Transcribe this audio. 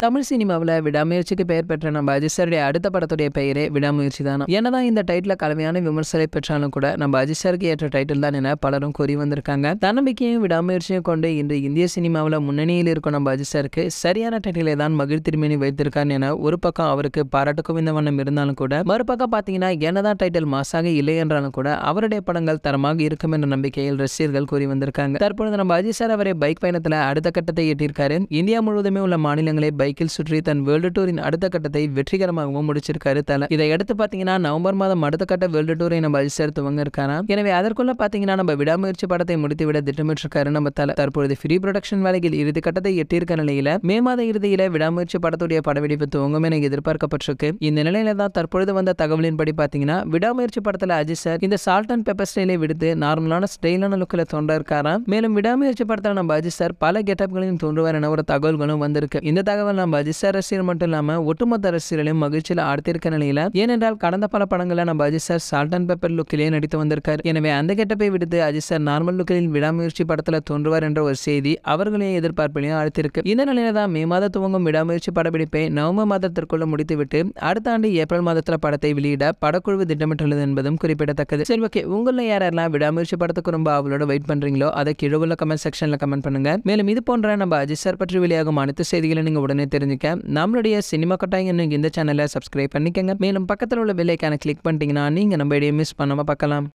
தமிழ் சினிமாவில் விடாமுயற்சிக்கு பெயர் பெற்ற நம்ம அஜித் சாருடைய அடுத்த படத்துடைய பெயரே விடாமுயற்சி தான் என்னதான் இந்த டைட்டில் கலவையான விமர்சனை பெற்றாலும் கூட நம்ம அஜித் சாருக்கு ஏற்ற டைட்டில் தான் என பலரும் கூறி வந்திருக்காங்க தன்னம்பிக்கையும் விடாமுயற்சியும் கொண்டு இன்று இந்திய சினிமாவில் முன்னணியில் இருக்கும் நம்ம அஜித் சாருக்கு சரியான டைட்டிலை தான் மகிழ் திருமணி வைத்திருக்கார் என ஒரு பக்கம் அவருக்கு பாராட்டு குவிந்த வண்ணம் இருந்தாலும் கூட மறுபக்கம் பார்த்தீங்கன்னா என்னதான் டைட்டில் மாசாக இல்லை என்றாலும் கூட அவருடைய படங்கள் தரமாக இருக்கும் என்ற நம்பிக்கையில் ரசிகர்கள் கூறி வந்திருக்காங்க தற்பொழுது நம்ம அஜித் சார் அவரை பைக் பயணத்தில் அடுத்த கட்டத்தை எட்டியிருக்காரு இந்தியா முழுவதுமே உள்ள மாநிலங்களை பைக்கில் சுற்றி தன் வேர்ல்டு டூரின் அடுத்த கட்டத்தை வெற்றிகரமாகவும் முடிச்சிருக்காரு தல இதை அடுத்து பார்த்தீங்கன்னா நவம்பர் மாதம் அடுத்த கட்ட வேர்ல்டு டூரை நம்ம அஜித் சார் துவங்க இருக்காராம் எனவே அதற்குள்ள பார்த்தீங்கன்னா நம்ம விடாமுயற்சி படத்தை முடித்துவிட திட்டமிட்டிருக்காரு நம்ம தல தற்பொழுது ஃப்ரீ ப்ரொடக்ஷன் வேலையில் இறுதி கட்டத்தை எட்டியிருக்க நிலையில மே மாத இறுதியில விடாமுயற்சி படத்துடைய படப்பிடிப்பு துவங்கும் என எதிர்பார்க்கப்பட்டிருக்கு இந்த நிலையில தான் தற்பொழுது வந்த தகவலின்படி பார்த்தீங்கன்னா விடாமுயற்சி படத்துல அஜித் சார் இந்த சால்ட் அண்ட் பெப்பர் ஸ்டைலை விடுத்து நார்மலான ஸ்டைலான லுக்கில் தோன்ற இருக்காராம் மேலும் விடாமுயற்சி படத்தில் நம்ம அஜித் சார் பல கெட்டப்களையும் தோன்றுவார் என ஒரு தகவல்களும் வந்திருக்கு இந்த தகவல் நம்ம அஜித் சார் ரசிகர் மட்டும் இல்லாம ஒட்டுமொத்த ரசிகர்களையும் மகிழ்ச்சியில் ஆழ்த்திருக்க நிலையில ஏனென்றால் கடந்த பல படங்களில் நம்ம Ajith sir salt and pepper லுக்கிலே நடித்து வந்திருக்கார் எனவே அந்த கெட்டப்பை விடுத்து அஜித் சார் நார்மல் லுக்கில் விடாமுயற்சி படத்தில் தோன்றுவார் என்ற ஒரு செய்தி அவர்களையும் எதிர்பார்ப்பிலையும் ஆழ்த்திருக்கு இந்த நிலையில தான் மே மாத துவங்கும் விடாமுயற்சி படப்பிடிப்பை நவம்பர் மாதத்திற்குள்ள முடித்துவிட்டு அடுத்த ஆண்டு ஏப்ரல் மாதத்துல படத்தை வெளியிட படக்குழு திட்டமிட்டுள்ளது என்பதும் குறிப்பிடத்தக்கது சரி ஓகே உங்களில் யாரெல்லாம் விடாமுயற்சி படத்துக்கு ரொம்ப அவளோட வெயிட் பண்றீங்களோ அதை கீழே உள்ள கமெண்ட் செக்ஷன்ல கமெண்ட் பண்ணுங்க மேலும் இது போன்ற நம்ம அஜித் சார் பற்றி வெளியாகும் அனைத்து செய்திகளை நீங்க உடனே தெரிஞ்சுக்க நம்மளுடைய சினிமா கட்டாயம் என்னும் இந்த சேனலை சப்ஸ்கிரைப் பண்ணிக்கங்க மேலும் பக்கத்தில் உள்ள பெல்லைக்கான கிளிக் பண்ணிட்டீங்கன்னா நீங்க நம்ம இடையே மிஸ் பண்ணாம பார்க்கலாம்